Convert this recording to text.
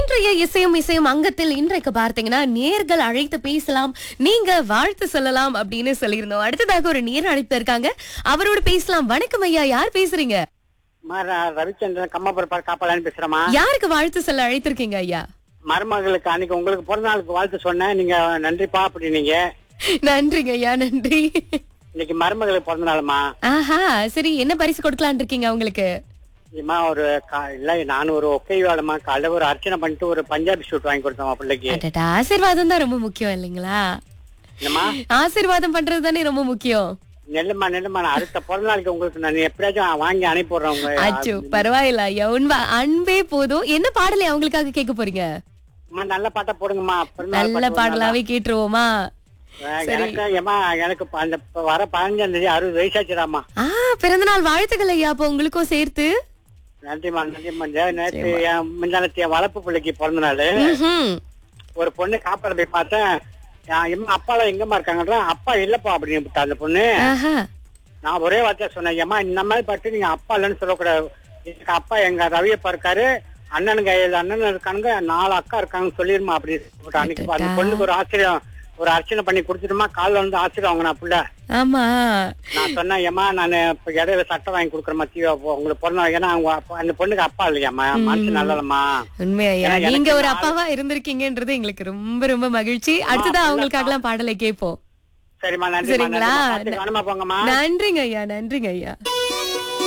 இன்றைய இசையும் இசையும் அங்கத்தில் இன்றைக்கு பார்த்தீங்கன்னா நேர்கள் அழைத்து பேசலாம் நீங்க வாழ்த்து சொல்லலாம் அப்படின்னு சொல்லியிருந்தோம் அடுத்ததாக ஒரு நேர் அழைப்பு இருக்காங்க அவரோட பேசலாம் வணக்கம் ஐயா யார் பேசுறீங்க அம்மா, நான் ரவிச்சந்திரன் கம்மபுரம் காப்பாளான்னு பேசுறேம்மா யாருக்கு வாழ்த்து சொல்ல அழைத்திருக்கீங்க ஐயா மருமகளுக்கு அன்னைக்கு உங்களுக்கு பிறந்த நாளுக்கு வாழ்த்து சொன்னேன் நீங்க நன்றிப்பா அப்படின்னீங்க நன்றிங்க ஐயா நன்றி இன்னைக்கு மருமகளுக்கு பிறந்த நாளுமா ஆஹா சரி என்ன பரிசு கொடுக்கலான் இருக்கீங்க உங்களுக்கு இம்மா ஒரு கா- இல்ல நான் ஒரு ஒக்கை வேலைமா காலைல ஒரு அர்ச்சனை பண்ணிட்டு ஒரு பஞ்சாபி ஷூட் வாங்கி கொடுத்தோம் பிள்ளைக்கு அடடா ஆசீர்வாதம் தான் ரொம்ப முக்கியம் இல்லைங்களா என்னம்மா ஆசீர்வாதம் பண்றது தானே ரொம்ப முக்கியம் நெல்லுமா நெல்லுமா நான் அடுத்த பிறந்த நாளுக்கு உங்களுக்கு நான் எப்படியாச்சும் வாங்கி அனுப்பிடுறேன் உங்க அச்சோ பரவாயில்ல ஐயா உண்மை அன்பே போதும் என்ன பாடலை அவங்களுக்காக கேட்க போறீங்க அம்மா, நல்ல பாட்டா போடுங்கம்மா பிறந்த நாள் நல்ல பாட்டு பாடலாவே கேட்டுருவோமா அஹ், எனக்கு ஏமா எனக்கு ப- அந்த ப- வர பதினஞ்சாம் தேதி அறுபது வயசாச்சுடாமா ஆ பிறந்தநாள் வாழ்த்துக்கள் ஐயா அப்போ உங்களுக்கும் சேர்த்து நன்றிம்மா நன்றிம்மா நே- நேத்து என் முந்தானத்து என் வளர்ப்பு பிள்ளைக்கு பிறந்த நாள் ம்ஹும். ஒரு பொண்ணு காப்பாட போய் பார்த்தேன் என் எம்மா அப்பாலாம் எங்கம்மா இருக்காங்கன்ற அப்பா இல்லப்பா அப்படின்னு விட்டா அந்த பொண்ணு ஆஹா நான் ஒரே வார்த்தை சொன்னேன் ஏம்மா இந்த மாதிரி பார்த்து நீங்க அப்பா இல்லைன்னு சொல்லக்கூடாது எனக்கு அப்பா எங்க ரவியப்பா இருக்காரு அண்ணனுங்க ஏழு அண்ணன் இருக்கானுங்க நாலு அக்கா இருக்காங்கன்னு சொல்லிருமா அப்படின்னு சொல்லிட்டு அன்னைக்கு அந்த பொண்ணுக்கு ஒரு ஆச்சரியம் ஒரு அர்ச்சனை பண்ணி கொடுத்துட்டுமா காலைல வந்து ஆச்சரியம் வாங்கினா புள்ள ஆமா நான் சொன்னேன் ஏமா நான் இப்ப இடையில சட்டை வாங்கி கொடுக்குறேன் மத்திய உங்களுக்கு பிறந்த நாள். ஏன்னா அவங்க அப்பா- அந்த பொண்ணுக்கு அப்பா இல்லையாம்மா மனசு நல்லலம்மா உண்மை ஐயா ஏன்னா எனக்கு நீங்க ஒரு நாலு- அப்பாவா இருந்திருக்கீங்கன்றது எங்களுக்கு ரொம்ப ரொம்ப மகிழ்ச்சி அடுத்ததான் அவங்களுக்காகலாம் பாடலை கேட்போம் சரிம்மா நன்றி சரிங்களா கவனமா போங்கம்மா நன்றிங்க ஐயா நன்றிங்க ஐயா